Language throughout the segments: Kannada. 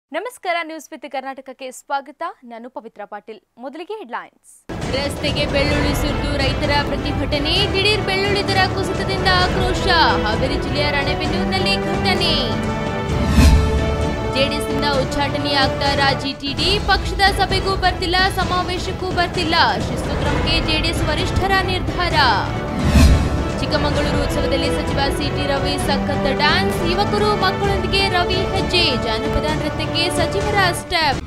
ನಮಸ್ಕಾರ ನ್ಯೂಸ್ ವಿತ್ ಕರ್ನಾಟಕಕ್ಕೆ ಸ್ವಾಗತ ನಾನು ಪವಿತ್ರ ಪಾಟೀಲ್ ಮೊದಲಿಗೆ ಹೆಡ್ಲೈನ್ಸ್ ರಸ್ತೆಗೆ ಬೆಳ್ಳುಳ್ಳಿ ಸುರಿದು ರೈತರ ಪ್ರತಿಭಟನೆ ದಿಢೀರ್ ಬೆಳ್ಳುಳ್ಳಿ ದರ ಕುಸಿತದಿಂದ ಆಕ್ರೋಶ ಹಾವೇರಿ ಜಿಲ್ಲೆಯ ರಾಣೆಬೆನ್ನೂರಿನಲ್ಲಿ ಘಟನೆ ಜೆಡಿಎಸ್ನಿಂದ ಉಚ್ಚಾಟನೆಯಾಗ್ತಾರ ಜಿಟಿಡಿ ಪಕ್ಷದ ಸಭೆಗೂ ಬರ್ತಿಲ್ಲ ಸಮಾವೇಶಕ್ಕೂ ಬರ್ತಿಲ್ಲ ಶಿಸ್ತು ಕ್ರಮಕ್ಕೆ ಜೆಡಿಎಸ್ ವರಿಷ್ಠರ ನಿರ್ಧಾರ ಚಿಕ್ಕಮಗಳೂರು ಉತ್ಸವದಲ್ಲಿ ಸಚಿವ ಸಿಟಿ ರವಿ ಸಖತ್ ಡ್ಯಾನ್ಸ್ ಯುವಕರು ಮಕ್ಕಳೊಂದಿಗೆ ರವಿ ಹೆಜ್ಜೆ ಜಾನಪದ ನೃತ್ಯಕ್ಕೆ ಸಚಿವರ ಸ್ಟೆಪ್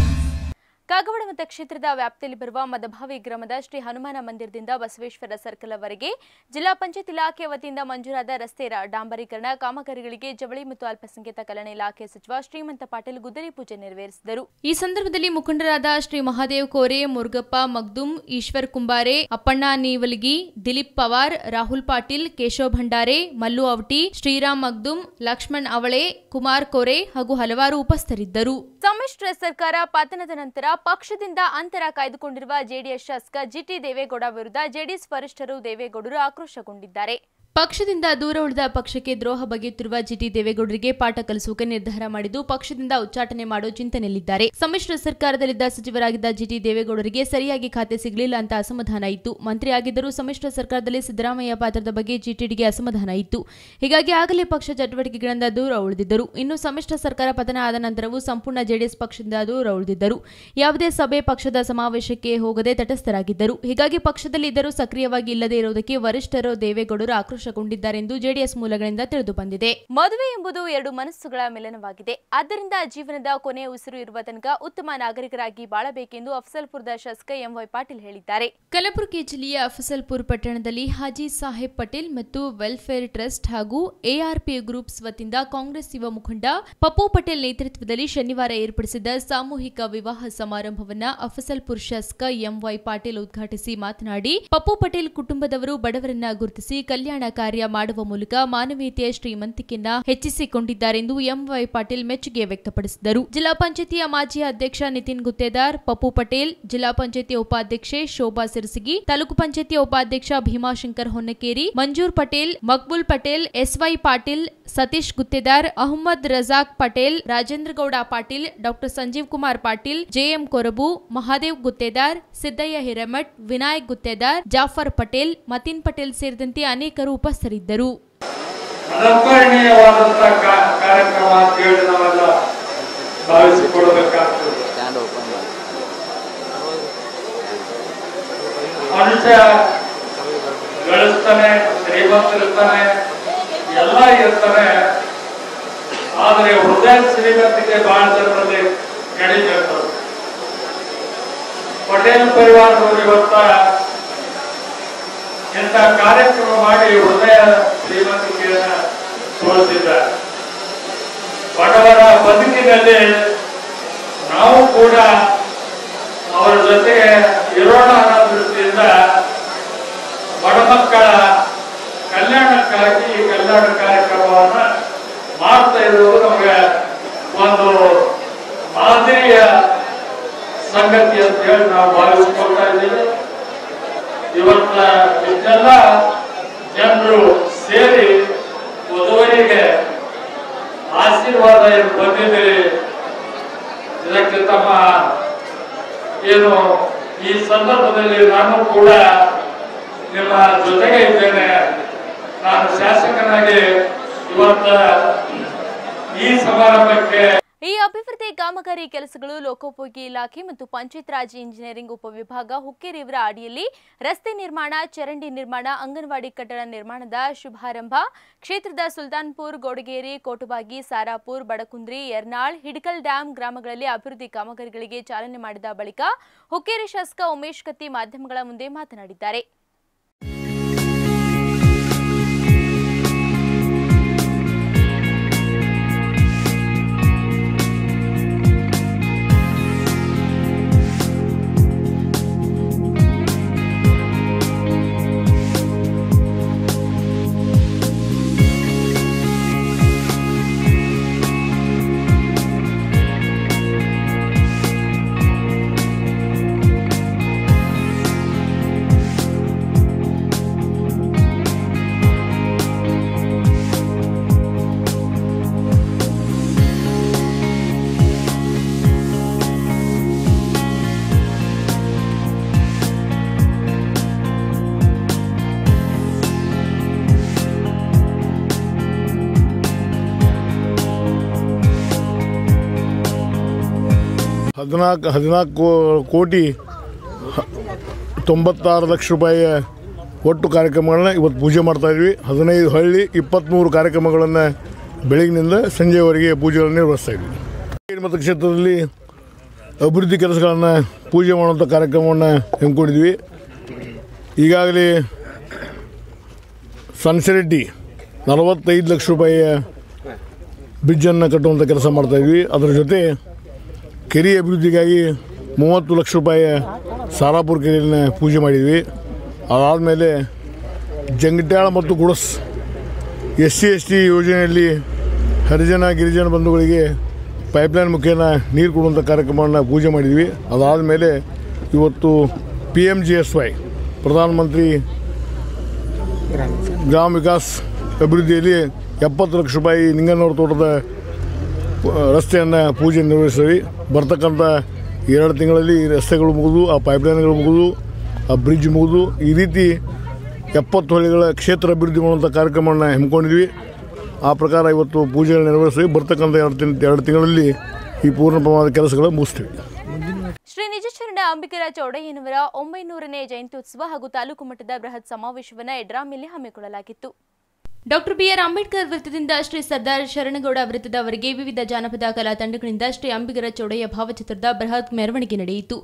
ಕಾಗವಾಡ ಮತಕ್ಷೇತ್ರದ ವ್ಯಾಪ್ತಿಯಲ್ಲಿ ಬರುವ ಮದಭಾವಿ ಗ್ರಾಮದ ಶ್ರೀ ಹನುಮಾನ ಮಂದಿರದಿಂದ ಬಸವೇಶ್ವರ ಸರ್ಕಲ್ವರೆಗೆ ಜಿಲ್ಲಾ ಪಂಚಾಯತ್ ಇಲಾಖೆ ವತಿಯಿಂದ ಮಂಜೂರಾದ ರಸ್ತೆ ರ- ಡಾಂಬರೀಕರಣ ಕಾಮಗಾರಿಗಳಿಗೆ ಜವಳಿ ಮತ್ತು ಅಲ್ಪಸಂಖ್ಯಾತ ಕಲ್ಯಾಣ ಇಲಾಖೆ ಸಚಿವ ಶ್ರೀಮಂತ ಪಾಟೀಲ್ ಗುದ್ದಲಿ ಪೂಜೆ ನೆರವೇರಿಸಿದರು ಈ ಸಂದರ್ಭದಲ್ಲಿ ಮುಖಂಡರಾದ ಶ್ರೀ ಮಹಾದೇವ್ ಕೋರೆ ಮುರುಗಪ್ಪ ಮಗ್ದುಮ್ ಈಶ್ವರ್ ಕುಂಬಾರೆ ಅಪ್ಪಣ್ಣ ನೀವಲ್ಗಿ ದಿಲೀಪ್ ಪವಾರ್ ರಾಹುಲ್ ಪಾಟೀಲ್ ಕೇಶವ್ ಭಂಡಾರೆ ಮಲ್ಲು ಅವಟಿ ಶ್ರೀರಾಮ್ ಮಗ್ದುಮ್ ಲಕ್ಷ್ಮಣ್ ಅವಳೆ ಕುಮಾರ್ ಕೋರೆ ಹಾಗೂ ಹಲವಾರು ಉಪಸ್ಥಿತರಿದ್ದರು ಸಮ್ಮಿಶ್ರ ಸರ್ಕಾರ ಪತನದ ನಂತರ ಪಕ್ಷದಿಂದ ಅಂತರ ಕಾಯ್ದುಕೊಂಡಿರುವ ಜೆಡಿಎಸ್ ಶಾಸಕ ಜಿಟಿ ದೇವೇಗೌಡ ವಿರುದ್ಧ ಜೆಡಿಎಸ್ ವರಿಷ್ಠರು ದೇವೇಗೌಡರು ಆಕ್ರೋಶಗೊಂಡಿದ್ದಾರೆ ಪಕ್ಷದಿಂದ ದೂರ ಉಳಿದ ಪಕ್ಷಕ್ಕೆ ದ್ರೋಹ ಬಗೆಯುತ್ತಿರುವ ಜಿಟಿ ದೇವೇಗೌಡರಿಗೆ ಪಾಠ ಕಲಿಸುವುಕೆ ನಿರ್ಧಾರ ಮಾಡಿದ್ದು ಪಕ್ಷದಿಂದ ಉಚ್ಚಾಟನೆ ಮಾಡೋ ಚಿಂತನೆಯಲ್ಲಿದ್ದಾರೆ ಸಮ್ಮಿಶ್ರ ಸರ್ಕಾರದಲ್ಲಿದ್ದ ಸಚಿವರಾಗಿದ್ದ ಜಿಟಿ ದೇವೇಗೌಡರಿಗೆ ಸರಿಯಾಗಿ ಖಾತೆ ಸಿಗಲಿಲ್ಲ ಅಂತ ಅಸಮಾಧಾನ ಇತ್ತು ಮಂತ್ರಿ ಆಗಿದ್ದರೂ ಸಮ್ಮಿಶ್ರ ಸರ್ಕಾರದಲ್ಲಿ ಸಿದ್ದರಾಮಯ್ಯ ಪಾತ್ರದ ಬಗ್ಗೆ ಜಿಟಿಡಿಗೆ ಅಸಮಾಧಾನ ಇತ್ತು ಹೀಗಾಗಿ ಆಗಲೇ ಪಕ್ಷ ಚಟುವಟಿಕೆಗಳಿಂದ ದೂರ ಉಳಿದಿದ್ದರು ಇನ್ನು ಸಮ್ಮಿಶ್ರ ಸರ್ಕಾರ ಪತನ ಆದ ನಂತರವೂ ಸಂಪೂರ್ಣ ಜೆಡಿಎಸ್ ಪಕ್ಷದಿಂದ ದೂರ ಉಳಿದಿದ್ದರು ಯಾವುದೇ ಸಭೆ ಪಕ್ಷದ ಸಮಾವೇಶಕ್ಕೆ ಹೋಗದೆ ತಟಸ್ಥರಾಗಿದ್ದರು ಹೀಗಾಗಿ ಪಕ್ಷದಲ್ಲಿ ಇದ್ದರೂ ಸಕ್ರಿಯವಾಗಿ ಇಲ್ಲದೆ ಇರುವುದಕ್ಕೆ ವರಿಷ್ಠರು ದೇವೇಗೌಡರು ಆಕ್ರೋಶಗೊಂಡಿದ್ದಾರೆ ಎಂದು ಜೆಡಿಎಸ್ ಮೂಲಗಳಿಂದ ತಿಳಿದು ಬಂದಿದೆ ಮದುವೆ ಎಂಬುದು ಎರಡು ಮನಸ್ಸುಗಳ ಮಿಲನವಾಗಿದೆ ಆದ್ದರಿಂದ ಜೀವನದ ಕೊನೆಯ ಉಸಿರು ಇರುವ ತನಕ ಉತ್ತಮ ನಾಗರಿಕರಾಗಿ ಬಾಳಬೇಕೆಂದು ಅಫ್ಸಲ್ಪುರದ ಶಾಸಕ ಎಂವೈ ಪಾಟೀಲ್ ಹೇಳಿದ್ದಾರೆ ಕಲಬುರಗಿ ಜಿಲ್ಲೆಯ ಅಫಸಲ್ಪುರ್ ಪಟ್ಟಣದಲ್ಲಿ ಹಾಜಿ ಸಾಹೇಬ್ ಪಟೇಲ್ ಮತ್ತು ವೆಲ್ಫೇರ್ ಟ್ರಸ್ಟ್ ಹಾಗೂ ಎಆರ್ಪಿ ಗ್ರೂಪ್ಸ್ ವತಿಯಿಂದ ಕಾಂಗ್ರೆಸ್ ಯುವ ಮುಖಂಡ ಪಪ್ಪು ಪಟೇಲ್ ನೇತೃತ್ವದಲ್ಲಿ ಶನಿವಾರ ಏರ್ಪಡಿಸಿದ್ದ ಸಾಮೂಹಿಕ ವಿವಾಹ ಸಮಾರಂಭವನ್ನ ಅಫಸಲ್ಪುರ್ ಶಾಸಕ ಎಂವೈ ಪಾಟೀಲ್ ಉದ್ಘಾಟಿಸಿ ಮಾತನಾಡಿ ಪಪ್ಪು ಪಟೇಲ್ ಕುಟುಂಬದವರು ಬಡವರನ್ನ ಗುರುತಿಸಿ ಕಲ್ಯಾಣ ಕಾರ್ಯ ಮಾಡುವ ಮೂಲಕ ಮಾನವೀಯತೆಯ ಶ್ರೀಮಂತಿಕೆಯನ್ನ ಹೆಚ್ಚಿಸಿಕೊಂಡಿದ್ದಾರೆಂದು ಎಂವೈ ಪಾಟೀಲ್ ಮೆಚ್ಚುಗೆ ವ್ಯಕ್ತಪಡಿಸಿದರು ಜಿಲ್ಲಾ ಪಂಚಾಯತಿಯ ಮಾಜಿ ಅಧ್ಯಕ್ಷ ನಿತಿನ್ ಗುತ್ತೇದಾರ್ ಪಪ್ಪು ಪಟೇಲ್ ಜಿಲ್ಲಾ ಪಂಚಾಯತಿ ಉಪಾಧ್ಯಕ್ಷೆ ಶೋಭಾ ಸಿರಸಗಿ ತಾಲೂಕು ಪಂಚಾಯತಿ ಉಪಾಧ್ಯಕ್ಷ Bhimashankar Honnakeri Manjoor Patel Maqbool Patel SY Patil Satish Guttedar Ahmed Razak Patel Rajendra Gowda Patil doctor Sanjeev Kumar Patil JM Korabu Mahadev Guttedar Siddaiah Hiremath Vinayak Guttedar Jafar Patel Mateen Patel ಸೇರಿದಂತೆ ಅನೇಕರು ಉಪಸ್ಥಿತರಿದ್ದರು ಅನುಕರಣೀಯವಾದಂತಹ ಕಾ- ಕಾರ್ಯಕ್ರಮ ಅಂತ ಹೇಳಿ ನಾವೆಲ್ಲ ಭಾವಿಸಿಕೊಳ್ಬೇಕಾಗ್ತದೆ ಸ್ಟ್ಯಾಂಡ್ ಓಪನ್ ಮಾಡಿ ಮನುಷ್ಯ ಗಳಿಸ್ತಾನೆ ಶ್ರೀಮಂತರಿರ್ತಾನೆ ಎಲ್ಲ ಇರ್ತಾನೆ ಆದರೆ ಹೃದಯ ಶ್ರೀಮಂತಿಕೆ ಬಹಳ ಜನರಲ್ಲಿ ನಡೀತಿರ್ತದೆ ಪಟೇಲ್ ಪರಿವಾರದವರು ಇವತ್ತ ಇಂಥ ಕಾರ್ಯಕ್ರಮ ಮಾಡಿ ಹೃದಯ ಶ್ರೀಮಂತಿಕೆಯನ್ನು ತೋರಿಸಿದ್ದಾರೆ ಬಡವರ ಬದುಕಿನಲ್ಲಿ ನಾವು ಕೂಡ ಅವರ ಜೊತೆಗೆ ಇರೋಣ ಅನ್ನೋ ದೃಷ್ಟಿಯಿಂದ ಬಡ ಮಕ್ಕಳ ಕಲ್ಯಾಣಕ್ಕಾಗಿ ಈ ಕಲ್ಯಾಣ ಕಾರ್ಯಕ್ರಮವನ್ನು ಮಾಡ್ತಾ ಇರುವುದು ನಮಗೆ ಒಂದು ಮಾದರಿಯ ಸಂಗತಿ ಅಂತ ಹೇಳಿ ನಾವು ಭಾವಿಸ್ಕೊಳ್ತಾ ಇದ್ದೀವಿ ಇವತ್ತ ಇಷ್ಟೆಲ್ಲ ಜನರು ಸೇರಿ ವಧುವರಿಗೆ ಆಶೀರ್ವಾದ ಏನು ಬಂದಿದ್ದೀರಿ ಇದಕ್ಕೆ ತಮ್ಮ ಏನು ಈ ಸಂದರ್ಭದಲ್ಲಿ ನಾನು ಕೂಡ ನಿಮ್ಮ ಜೊತೆಗೆ ಇದ್ದೇನೆ ನಾನು ಶಾಸಕನಾಗಿ ಇವತ್ತ ಈ ಸಮಾರಂಭಕ್ಕೆ ಈ ಅಭಿವೃದ್ಧಿ ಕಾಮಗಾರಿ ಕೆಲಸಗಳು ಲೋಕೋಪಯೋಗಿ ಇಲಾಖೆ ಮತ್ತು ಪಂಚಾಯತ್ ರಾಜ್ ಇಂಜಿನಿಯರಿಂಗ್ ಉಪವಿಭಾಗ ಹುಕ್ಕೇರಿ ಇವರ ಅಡಿಯಲ್ಲಿ ರಸ್ತೆ ನಿರ್ಮಾಣ ಚರಂಡಿ ನಿರ್ಮಾಣ ಅಂಗನವಾಡಿ ಕಟ್ಟಡ ನಿರ್ಮಾಣದ ಶುಭಾರಂಭ ಕ್ಷೇತ್ರದ ಸುಲ್ತಾನ್ಪುರ್ ಗೋಡಗೇರಿ ಕೋಟುಬಾಗಿ ಸಾರಾಪುರ್ ಬಡಕುಂದ್ರಿ ಯರ್ನಾಳ್ ಹಿಡಕಲ್ ಡ್ಯಾಂ ಗ್ರಾಮಗಳಲ್ಲಿ ಅಭಿವೃದ್ಧಿ ಕಾಮಗಾರಿಗಳಿಗೆ ಚಾಲನೆ ಮಾಡಿದ ಬಳಿಕ ಹುಕ್ಕೇರಿ ಶಾಸಕ ಉಮೇಶ್ ಕತ್ತಿ ಮಾಧ್ಯಮಗಳ ಮುಂದೆ ಮಾತನಾಡಿದ್ದಾರೆ ಹದಿನಾಲ್ಕು ಹದಿನಾಲ್ಕು ಕೋಟಿ ಹ- ತೊಂಬತ್ತಾರು ಲಕ್ಷ ರೂಪಾಯಿಯ ಒಟ್ಟು ಕಾರ್ಯಕ್ರಮಗಳನ್ನ ಇವತ್ತು ಪೂಜೆ ಮಾಡ್ತಾ ಇದ್ವಿ ಹದಿನೈದು ಹಳ್ಳಿ ಇಪ್ಪತ್ತ್ಮೂರು ಕಾರ್ಯಕ್ರಮಗಳನ್ನು ಬೆಳಗಿನಿಂದ ಸಂಜೆವರೆಗೆ ಪೂಜೆಗಳನ್ನು ನಿರ್ವಹಿಸ್ತಾ ಇದ್ವಿ ಈ ಮತಕ್ಷೇತ್ರದಲ್ಲಿ ಅಭಿವೃದ್ಧಿ ಕೆಲಸಗಳನ್ನು ಪೂಜೆ ಮಾಡುವಂಥ ಕಾರ್ಯಕ್ರಮವನ್ನು ಹಮ್ಮಿಕೊಂಡಿದ್ವಿ ಈಗಾಗಲೇ ಸನ್ಸೆರೆಡ್ಡಿ ನಲವತ್ತೈದು ಲಕ್ಷ ರೂಪಾಯಿಯ ಬ್ರಿಡ್ಜನ್ನು ಕಟ್ಟುವಂಥ ಕೆಲಸ ಮಾಡ್ತಾಯಿದ್ವಿ ಅದರ ಜೊತೆ ಕೆರೆ ಅಭಿವೃದ್ಧಿಗಾಗಿ ಮೂವತ್ತು ಲಕ್ಷ ರೂಪಾಯಿಯ ಸಾರಾಪುರ ಕೆರೆಯನ್ನು ಪೂಜೆ ಮಾಡಿದ್ವಿ ಅದಾದಮೇಲೆ ಜಂಗಟ್ಯಾಳ ಮತ್ತು Gudas S C S T ಯೋಜನೆಯಲ್ಲಿ ಹರಿಜನ ಗಿರಿಜನ ಬಂಧುಗಳಿಗೆ ಪೈಪ್ಲೈನ್ ಮುಖೇನ ನೀರು ಕೊಡುವಂಥ ಕಾರ್ಯಕ್ರಮವನ್ನು ಪೂಜೆ ಮಾಡಿದ್ವಿ ಅದಾದಮೇಲೆ ಇವತ್ತು P M G S Y Pradhan Mantri Grama Vikas ಅಭಿವೃದ್ಧಿಯಲ್ಲಿ ಎಪ್ಪತ್ತು ಲಕ್ಷ ರೂಪಾಯಿ ನಿಂಗನವರ ತೋಟದ ಆ, ರಸ್ತೆಯನ್ನು ಪೂಜೆ ನಿರ್ವಹಿಸ್ತೀವಿ ಬರ್ತಕ್ಕಂಥ ಎರಡು ತಿಂಗಳಲ್ಲಿ ಈ ರಸ್ತೆಗಳು ಮುಗಿದು ಆ ಪೈಪ್ಲೈನ್ಗಳು ಮುಗಿದು ಆ ಬ್ರಿಡ್ಜ್ ಮುಗಿದು ಈ ರೀತಿ ಎಪ್ಪತ್ತು ಹಳ್ಳಿಗಳ ಕ್ಷೇತ್ರ ಅಭಿವೃದ್ಧಿ ಮಾಡುವಂಥ ಕಾರ್ಯಕ್ರಮವನ್ನು ಹಮ್ಮಿಕೊಂಡಿದ್ವಿ ಆ ಪ್ರಕಾರ ಇವತ್ತು ಪೂಜೆಗಳು ನೆರವೇರಿಸ್ತೀವಿ ಬರ್ತಕ್ಕಂಥ ಎರಡು ತಿಂಗ್ ಎರಡು ತಿಂಗಳಲ್ಲಿ ಈ ಪೂರ್ಣ ಪ್ರಮಾಣದ ಕೆಲಸಗಳು ಮುಗಿಸ್ತೀವಿ ಶ್ರೀ ನಿಜಚರಣ ಅಂಬಿಕರ ಚೌಡಯ್ಯನವರ ಒಂಬೈನೂರನೇ ಜಯಂತ್ಯುತ್ಸವ ಹಾಗೂ ತಾಲೂಕು ಮಟ್ಟದ ಬೃಹತ್ ಸಮಾವೇಶವನ್ನು ಎಡ್ರಾಮಿಯಲ್ಲಿ ಹಮ್ಮಿಕೊಳ್ಳಲಾಗಿತ್ತು ಡಾಕ್ಟರ್ ಬಿಆರ್ ಅಂಬೇಡ್ಕರ್ ವೃತ್ತದಿಂದ ಶ್ರೀ ಸರ್ದಾರ್ ಶರಣಗೌಡ ವೃತ್ತದವರೆಗೆ ವಿವಿಧ ಜಾನಪದ ಕಲಾ ತಂಡಗಳಿಂದ ಶ್ರೀ ಅಂಬಿಗರ ಚೌಡಯ್ಯ ಭಾವಚಿತ್ರದ ಬೃಹತ್ ಮೆರವಣಿಗೆ ನಡೆಯಿತು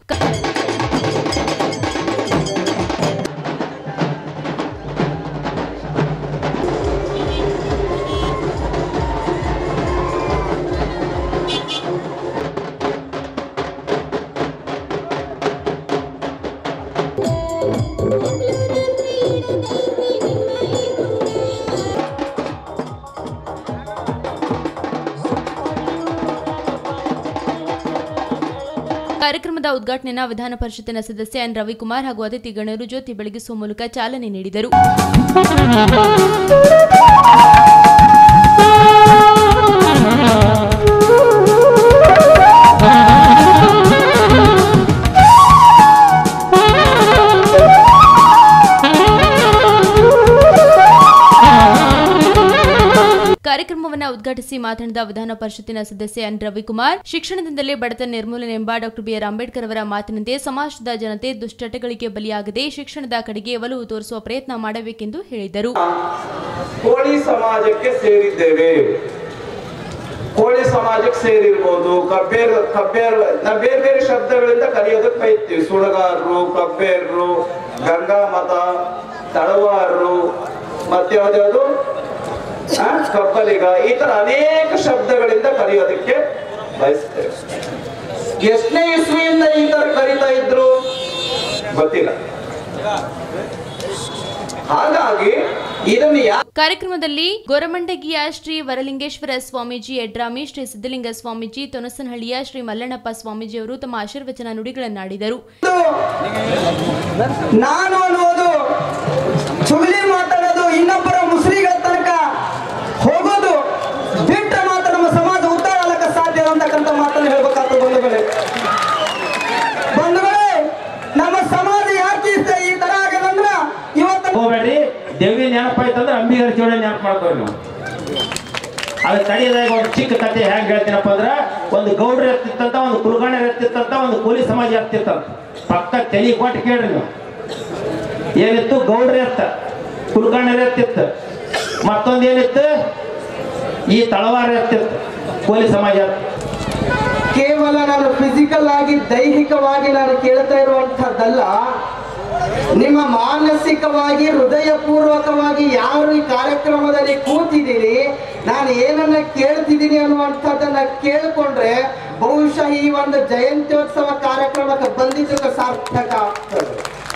ಕಾರ್ಯಕ್ರಮದ ಉದ್ಘಾಟನೆಯನ್ನು ವಿಧಾನ ಪರಿಷತ್ತಿನ ಸದಸ್ಯ ಎನ್ ರವಿಕುಮಾರ್ ಹಾಗೂ ಅತಿಥಿ ಗಣ್ಯರು ಜ್ಯೋತಿ ಬೆಳಗಿಸುವ ಮೂಲಕ ಚಾಲನೆ ನೀಡಿದರು ಕಾರ್ಯಕ್ರಮವನ್ನು ಉದ್ಘಾಟಿಸಿ ಮಾತನಾಡಿದ ವಿಧಾನ ಪರಿಷತ್ತಿನ ಸದಸ್ಯ ಎನ್ ರವಿಕುಮಾರ್ ಶಿಕ್ಷಣದಿಂದಲೇ ಬಡತನ ನಿರ್ಮೂಲನೆ ಎಂಬ ಡಾಕ್ಟರ್ ಬಿಆರ್ ಅಂಬೇಡ್ಕರ್ ಅವರ ಮಾತಿನಂತೆ ಸಮಾಜದ ಜನತೆ ದುಶ್ಚಟಗಳಿಗೆ ಬಲಿಯಾಗದೆ ಶಿಕ್ಷಣದ ಕಡೆಗೆ ಒಲವು ತೋರಿಸುವ ಪ್ರಯತ್ನ ಮಾಡಬೇಕೆಂದು ಹೇಳಿದರು ಕೋಳಿ ಸಮಾಜಕ್ಕೆ ಸೇರಿದ್ದೇವೆ ಕೋಳಿ ಸಮಾಜಕ್ಕೆ ಸೇರಿರ್ಬೋದು ಕಬ್ಬೇರ್ ಕಬ್ಬೇರ್ ನಾವು ಬೇರೆ ಬೇರೆ ಶಬ್ದಗಳಿಂದ ಕರೆಯೋದಕ್ಕೆ ಬೈತೀವಿ ಸುಡಗಾರರು ಕಬ್ಬೇರರು ಗಂಗಾ ಮತ ತಳವಾರರು ಮತ್ತೆ ಯಾವ್ದ್ಯಾವ್ದು ಆ, ಕಬ್ಬಲಿಗ ಈ ತರ ಅನೇಕ ಶಬ್ದಗಳಿಂದ ಕರೆಯೋದಕ್ಕೆ ಬಯಸ್ತೇವೆ ಎಷ್ಟನೇ ಇಸ್ವಿಯಿಂದ ಈ ತರ ಕರೀತಾ ಇದ್ರು ಗೊತ್ತಿಲ್ಲ ಹಾಗಾಗಿ ಇದನ್ನು ಯಾ ಕಾರ್ಯಕ್ರಮದಲ್ಲಿ ಗೊರಮಂಡಗಿಯ ಶ್ರೀ ವರಲಿಂಗೇಶ್ವರ ಸ್ವಾಮೀಜಿ ಎಡ್ರಾಮಿ ಶ್ರೀ ಸಿದ್ದಲಿಂಗ ಸ್ವಾಮೀಜಿ ತೊನಸನಹಳ್ಳಿಯ ಶ್ರೀ ಮಲ್ಲಣ್ಣಪ್ಪ ಸ್ವಾಮೀಜಿಯವರು ತಮ್ಮ ಆಶೀರ್ವಚನ ನುಡಿಗಳನ್ನಾಡಿದರು ನಾನು ಅನ್ನೋದು ಚುಗಲಿ ಮಾತಾಡೋದು ಇನ್ನೊಬ್ಬರ ಮುಸ್ಲಿಗಳ ತನಕ ಹೋಗೋದು ಬಿಟ್ಟರೆ ಮಾತ್ರ ನಮ್ಮ ಸಮಾಜ ಉದ್ಧಾರ ಆಗಕ್ಕೆ ಸಾಧ್ಯ ಇಲ್ಲ ಅಂತಕ್ಕಂಥ ಮಾತನ್ನು ಹೇಳ್ಬೇಕಾಗ್ತದೆ ಬಂಧುಗಳೇ ಬಂಧುಗಳೇ ನಮ್ಮ ಸಮಾಜ ಯಾಕೆ ಇಷ್ಟ ಈ ತರ ಆಗದಂದ್ರ ಇವತ್ತು ಹೋಗ್ಬೇಡ್ರಿ ದೇವಿ ನೆನಪಾಯ್ತಂದ್ರೆ ಅಂಬಿಗರ ಚೌಡ ನೆನಪು ಮಾಡ್ಕೋರಿ ನೀವು ಅದು ತಡೆಯದಾಗ ಒಂದು ಚಿಕ್ಕ ಕತೆ ಹೆಂಗ್ ಹೇಳ್ತೀನಪ್ಪ ಅಂದ್ರ ಒಂದು ಗೌಡ್ರ ಎತ್ತಿತ್ತಂತ ಒಂದು ಕುಲಗಾಣ ಎತ್ತಿತ್ತಂತ ಒಂದು ಕೂಲಿ ಸಮಾಜ ಎತ್ತಿತ್ತಂತ ಪಕ್ಕ ತಲೆ ಕೊಟ್ಟು ಕೇಳ್ರಿ ನೀವು ಏನಿತ್ತು ಗೌಡ್ರ ಎತ್ತ ಕುಲಗಾಣ ಎತ್ತಿತ್ತು ಮತ್ತೊಂದು ಏನಿತ್ತು ಈ ತಳವಾರ ಎತ್ತಿತ್ತು ಕೂಲಿ ಸಮಾಜ ಎತ್ತ ಕೇವಲ ನಾನು ಫಿಸಿಕಲ್ ಆಗಿ ದೈಹಿಕವಾಗಿ ನಾನು ಕೇಳ್ತಾ ಇರುವಂತಹದ್ದಲ್ಲ ನಿಮ್ಮ ಮಾನಸಿಕವಾಗಿ ಹೃದಯಪೂರ್ವಕವಾಗಿ ಯಾರು ಈ ಕಾರ್ಯಕ್ರಮದಲ್ಲಿ ಕೂತಿದ್ದೀರಿ ನಾನು ಏನನ್ನ ಕೇಳ್ತಿದ್ದೀನಿ ಅನ್ನುವಂಥದ್ದನ್ನ ಕೇಳಿಕೊಂಡ್ರೆ ಬಹುಶಃ ಈ ಒಂದು ಜಯಂತ್ಯೋತ್ಸವ ಕಾರ್ಯಕ್ರಮಕ್ಕೆ ಬಂದಿದ್ದಕ್ಕೆ ಸಾರ್ಥಕ ಆಗ್ತದೆ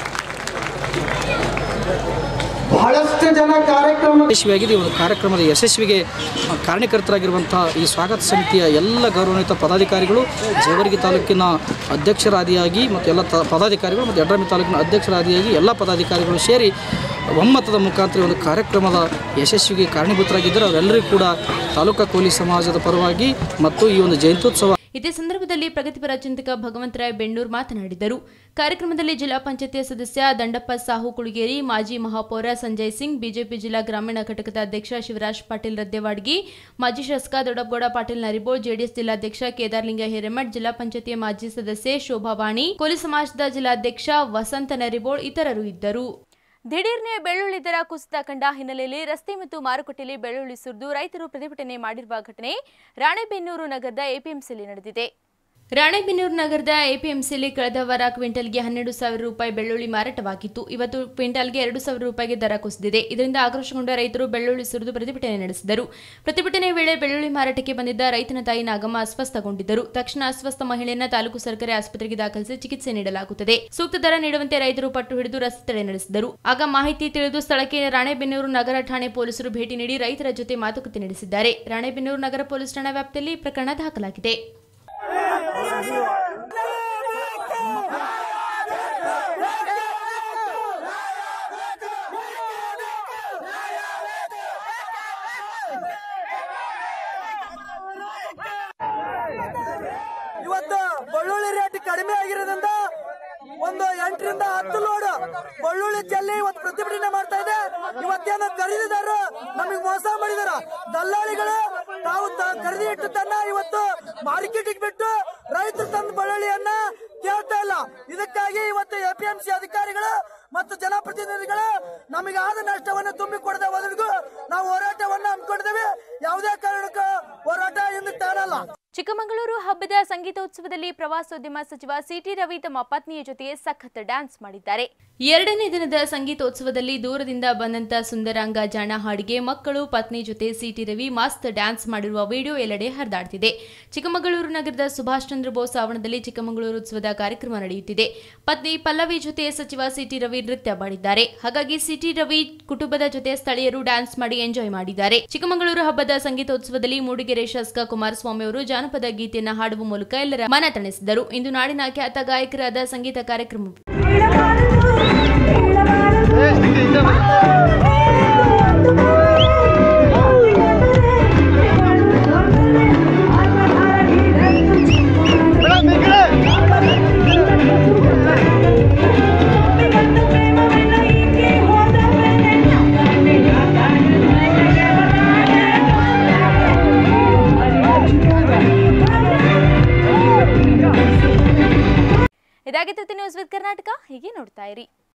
ಬಹಳಷ್ಟು ಜನ ಕಾರ್ಯಕ್ರಮ ಯಶಸ್ವಿಯಾಗಿದೆ ಈ ಒಂದು ಕಾರ್ಯಕ್ರಮದ ಯಶಸ್ವಿಗೆ ಕಾರಣಕರ್ತರಾಗಿರುವಂಥ ಈ ಸ್ವಾಗತ ಸಮಿತಿಯ ಎಲ್ಲ ಗೌರವಾನ್ವಿತ ಪದಾಧಿಕಾರಿಗಳು ಜೇವರ್ಗಿ ತಾಲೂಕಿನ ಅಧ್ಯಕ್ಷರಾದಿಯಾಗಿ ಮತ್ತು ಎಲ್ಲ ತ ಪದಾಧಿಕಾರಿಗಳು ಮತ್ತು ಯಡ್ರಾಮಿ ತಾಲೂಕಿನ ಅಧ್ಯಕ್ಷರಾದಿಯಾಗಿ ಎಲ್ಲ ಪದಾಧಿಕಾರಿಗಳು ಸೇರಿ ಒಮ್ಮತದ ಮುಖಾಂತರ ಈ ಒಂದು ಕಾರ್ಯಕ್ರಮದ ಯಶಸ್ವಿಗೆ ಕಾರಣೀಭೂತರಾಗಿದ್ದರು ಅವರೆಲ್ಲರಿಗೂ ಕೂಡ ತಾಲೂಕಾ ಕೋಲಿ ಸಮಾಜದ ಪರವಾಗಿ ಮತ್ತು ಈ ಒಂದು ಜಯಂತ್ಯೋತ್ಸವ ಇದೇ ಸಂದರ್ಭದಲ್ಲಿ ಪ್ರಗತಿಪರ ಚಿಂತಕ ಭಗವಂತರಾಯ್ ಬೆಣ್ಣೂರ್ ಮಾತನಾಡಿದರು ಕಾರ್ಯಕ್ರಮದಲ್ಲಿ ಜಿಲ್ಲಾ ಪಂಚಾಯತಿ ಸದಸ್ಯ ದಂಡಪ್ಪ ಸಾಹು ಕುಳಗೇರಿ ಮಾಜಿ ಮಹಾಪೌರ ಸಂಜಯ್ ಸಿಂಗ್ ಬಿಜೆಪಿ ಜಿಲ್ಲಾ ಗ್ರಾಮೀಣ ಘಟಕದ ಅಧ್ಯಕ್ಷ ಶಿವರಾಜ್ ಪಾಟೀಲ್ ರದ್ದೆವಾಡ್ಗಿ ಮಾಜಿ ಶಾಸಕ ದೊಡ್ಡಪ್ಪಗೌಡ ಪಾಟೀಲ್ ನರಿಬೋಳ್ ಜೆಡಿಎಸ್ ಜಿಲ್ಲಾಧ್ಯಕ್ಷ ಕೇದಾರ್ಲಿಂಗ ಹಿರೇಮಠ್ ಜಿಲ್ಲಾ ಪಂಚಾಯತಿಯ ಮಾಜಿ ಸದಸ್ಯೆ ಶೋಭಾವಾಣಿ ಕೋಲಿ ಸಮಾಜದ ಜಿಲ್ಲಾಧ್ಯಕ್ಷ ವಸಂತ ನರಿಬೋಳ್ ಇತರರು ಇದ್ದರು ದಿಢೀರ್ನೆ ಬೆಳ್ಳುಳ್ಳಿ ದರ ಕುಸಿತ ಕಂಡ ಹಿನ್ನೆಲೆಯಲ್ಲಿ ರಸ್ತೆ ಮತ್ತು ಮಾರುಕಟ್ಟೆಯಲ್ಲಿ ಬೆಳ್ಳುಳ್ಳಿ ಸುರಿದು ರೈತರು ಪ್ರತಿಭಟನೆ ಮಾಡಿರುವ ಘಟನೆ ರಾಣೆಬೆನ್ನೂರು ನಗರದ ಎಪಿಎಂಸಿಯಲ್ಲಿ ನಡೆದಿದೆ ರಾಣೆಬೆನ್ನೂರು ನಗರದ ಎಪಿಎಂಸಿಯಲ್ಲಿ ಕಳೆದ ವಾರ ಕ್ವಿಂಟಲ್ಗೆ ಹನ್ನೆರಡು ಸಾವಿರ ರೂಪಾಯಿ ಬೆಳ್ಳುಳ್ಳಿ ಮಾರಾಟವಾಗಿತ್ತು ಇವತ್ತು ಕ್ವಿಂಟಲ್ಗೆ ಎರಡು ಸಾವಿರ ರೂಪಾಯಿಗೆ ದರ ಕುಸಿದಿದೆ ಇದರಿಂದ ಆಕ್ರೋಶಗೊಂಡ ರೈತರು ಬೆಳ್ಳುಳ್ಳಿ ಸುರಿದು ಪ್ರತಿಭಟನೆ ನಡೆಸಿದರು ಪ್ರತಿಭಟನೆ ವೇಳೆ ಬೆಳ್ಳುಳ್ಳಿ ಮಾರಾಟಕ್ಕೆ ಬಂದಿದ್ದ ರೈತನ ತಾಯಿ ನಾಗಮ್ಮ ಅಸ್ವಸ್ಥಗೊಂಡಿದ್ದರು ತಕ್ಷಣ ಅಸ್ವಸ್ಥ ಮಹಿಳೆಯನ್ನ ತಾಲೂಕು ಸರ್ಕಾರಿ ಆಸ್ಪತ್ರೆಗೆ ದಾಖಲಿಸಿ ಚಿಕಿತ್ಸೆ ನೀಡಲಾಗುತ್ತದೆ ಸೂಕ್ತ ದರ ನೀಡುವಂತೆ ರೈತರು ಪಟ್ಟು ಹಿಡಿದು ರಸ್ತೆ ತಡೆ ನಡೆಸಿದರು ಆಗ ಮಾಹಿತಿ ತಿಳಿದು ಸ್ಥಳಕ್ಕೆ ರಾಣೆಬೆನ್ನೂರು ನಗರ ಠಾಣೆ ಪೊಲೀಸರು ಭೇಟಿ ನೀಡಿ ರೈತರ ಜೊತೆ ಮಾತುಕತೆ ನಡೆಸಿದ್ದಾರೆ ರಾಣೆಬೆನ್ನೂರು ನಗರ ಪೊಲೀಸ್ ಠಾಣಾ ವ್ಯಾಪ್ತಿಯಲ್ಲಿ ಪ್ರಕರಣ ದಾಖಲಾಗಿದೆ ಇವತ್ತು ಬೆಳ್ಳುಳ್ಳಿ ರೇಟ್ ಕಡಿಮೆ ಆಗಿರೋದ್ರಿಂದ ಒಂದು ಎಂಟರಿಂದ ಹತ್ತು ಲೋಡ್ ಬೆಳ್ಳುಳ್ಳಿ ಚೆಲ್ಲಿ ಇವತ್ತು ಪ್ರತಿಭಟನೆ ಮಾಡ್ತಾ ಇದೆ ಇವತ್ತೇನೋ ಖರೀದಿದಾರರು ನಮಗೆ ಮೋಸ ಮಾಡಿದಾರ ದಲ್ಲಾಳಿಗಳು ತಾವು ತ- ಖರೀದಿ ಇಟ್ಟದನ್ನ ಇವತ್ತು ಮಾರ್ಕೆಟಿಗೆ ಬಿಟ್ಟು ರೈತರು ತಂದ ಬೆಳ್ಳುಳ್ಳಿಯನ್ನ ಕೇಳ್ತಾ ಇಲ್ಲ ಇದಕ್ಕಾಗಿ ಇವತ್ತು ಎಪಿಎಂಸಿ ಅಧಿಕಾರಿಗಳು ಮತ್ತು ಜನಪ್ರತಿನಿಧಿಗಳು ನಮಗೆ ಆದ ನಷ್ಟವನ್ನು ತುಂಬಿ ಕೊಡದೆ ಹೋದ್ರಿಗೂ ನಾವು ಹೋರಾಟವನ್ನ ಹಮ್ಮಿಕೊಂಡಿದ್ದೇವೆ ಯಾವುದೇ ಕಾರಣಕ್ಕೂ ಹೋರಾಟ ಹಿಂದಕ್ಕೆ ತಾಳಲ್ಲ ಚಿಕ್ಕಮಗಳೂರು ಹಬ್ಬದ ಸಂಗೀತೋತ್ಸವದಲ್ಲಿ ಪ್ರವಾಸೋದ್ಯಮ ಸಚಿವ ಸಿಟಿ ರವಿ ತಮ್ಮ ಪತ್ನಿಯ ಜೊತೆ ಸಖತ್ ಡ್ಯಾನ್ಸ್ ಮಾಡಿದ್ದಾರೆ ಎರಡನೇ ದಿನದ ಸಂಗೀತೋತ್ಸವದಲ್ಲಿ ದೂರದಿಂದ ಬಂದಂತ ಸುಂದರಾಂಗ ಜಾಣ ಹಾಡಿಗೆ ಮಕ್ಕಳು ಪತ್ನಿ ಜೊತೆ ಸಿಟಿ ರವಿ ಮಸ್ತ್ ಡ್ಯಾನ್ಸ್ ಮಾಡಿರುವ ವಿಡಿಯೋ ಎಲ್ಲೆಡೆ ಹರಿದಾಡ್ತಿದೆ ಚಿಕ್ಕಮಗಳೂರು ನಗರದ ಸುಭಾಷ್ ಚಂದ್ರ ಬೋಸ್ ಆವರಣದಲ್ಲಿ ಚಿಕ್ಕಮಗಳೂರು ಉತ್ಸವದ ಕಾರ್ಯಕ್ರಮ ನಡೆಯುತ್ತಿದೆ ಪತ್ನಿ ಪಲ್ಲವಿ ಜೊತೆ ಸಚಿವ ಸಿಟಿ ರವಿ ನೃತ್ಯ ಮಾಡಿದ್ದಾರೆ ಹಾಗಾಗಿ ಸಿಟಿ ರವಿ ಕುಟುಂಬದ ಜೊತೆ ಸ್ಥಳೀಯರು ಡ್ಯಾನ್ಸ್ ಮಾಡಿ ಎಂಜಾಯ್ ಮಾಡಿದ್ದಾರೆ ಚಿಕ್ಕಮಗಳೂರು ಹಬ್ಬದ ಸಂಗೀತೋತ್ಸವದಲ್ಲಿ ಮೂಡಿಗೆರೆ ಶಾಸಕ ಕುಮಾರಸ್ವಾಮಿ ಅವರು ಜಾನಪದ ಗೀತೆಯನ್ನ ಹಾಡುವ ಮೂಲಕ ಎಲ್ಲರ ಮನ ತಣಿಸಿದರು ಇಂದು ನಾಡಿನ ಖ್ಯಾತ ಗಾಯಕರಾದ ಸಂಗೀತ ಕಾರ್ಯಕ್ರಮ ಇದಾಗಿತ್ತು ನ್ಯೂಸ್ ವಿತ್ ಕರ್ನಾಟಕ ಹೀಗೆ ನೋಡ್ತಾ ಇರಿ